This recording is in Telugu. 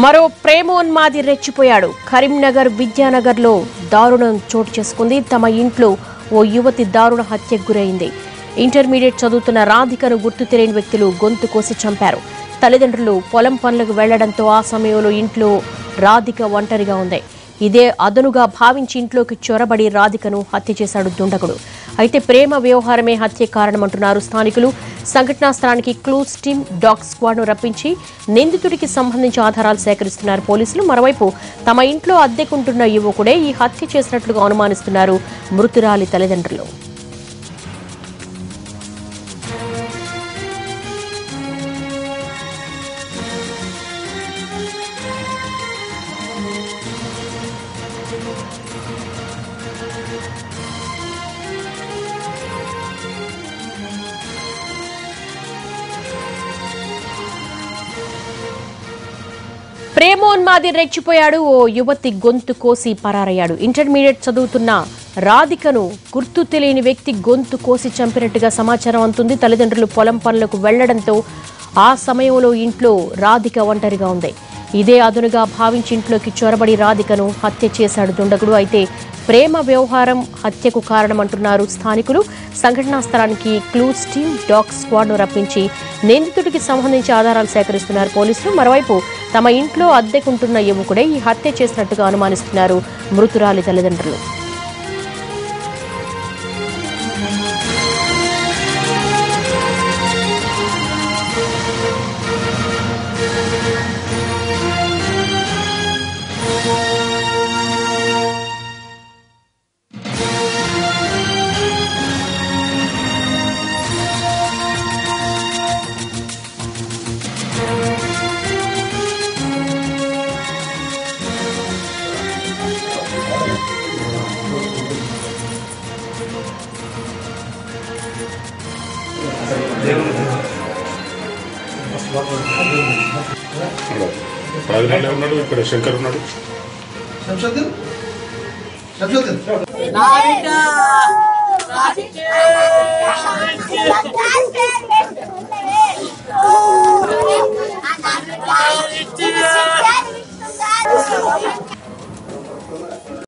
మరో ప్రేమోన్మాది రెచ్చిపోయాడు కరీంనగర్ విద్యానగర్లో దారుణం చోటు చేసుకుంది తమ ఇంట్లో ఓ యువతి దారుణ హత్యకు గురైంది ఇంటర్మీడియట్ చదువుతున్న రాధికను గుర్తు తెలియని వ్యక్తులు గొంతు కోసి చంపారు తల్లిదండ్రులు పొలం పనులకు వెళ్లడంతో ఆ సమయంలో ఇంట్లో రాధిక ఒంటరిగా ఉంది ఇదే అదనుగా భావించి ఇంట్లోకి చొరబడి రాధికను హత్య చేశాడు దుండగుడు అయితే ప్రేమ వ్యవహారమే హత్య కారణమంటున్నారు స్థానికులు సంఘటనా స్థలానికి క్లూస్ టీమ్ డాగ్ స్క్వాడ్ ను రప్పించి నిందితుడికి సంబంధించి ఆధారాలు సేకరిస్తున్నారు పోలీసులు మరోవైపు తమ ఇంట్లో అద్దెకుంటున్న యువకుడే ఈ హత్య చేసినట్లుగా అనుమానిస్తున్నారు మృతురాలి తల్లిదండ్రులు ప్రేమోన్మాది రెచ్చిపోయాడు ఓ యువతి గొంతు కోసి పరారయ్యాడు ఇంటర్మీడియట్ చదువుతున్న రాధికను గుర్తు తెలియని వ్యక్తి గొంతు కోసి చంపినట్టుగా సమాచారం అందుతుంది తల్లిదండ్రులు పొలం పనులకు వెళ్లడంతో ఆ సమయంలో ఇంట్లో రాధిక ఒంటరిగా ఉంది ఇదే అదునుగా భావించి ఇంట్లోకి చొరబడి రాధికను హత్య చేశాడు దుండగుడు అయితే ప్రేమ వ్యవహారం హత్యకు కారణమంటున్నారు స్థానికులు సంఘటనా స్థలానికి క్లూస్ టీమ్ డాగ్ స్క్వాడ్ ను రప్పించి నిందితుడికి సంబంధించి ఆధారాలు సేకరిస్తున్నారు పోలీసులు మరోవైపు తమ ఇంట్లో అద్దెకుంటున్న యువకుడే ఈ హత్య చేసినట్టుగా అనుమానిస్తున్నారు మృతురాలి తల్లిదండ్రులు రాజనాలే ఉన్నాడు ఇక్కడ శంకర్ ఉన్నాడు శంషాద్దీన్ శంషాద్దీన్ Thank you.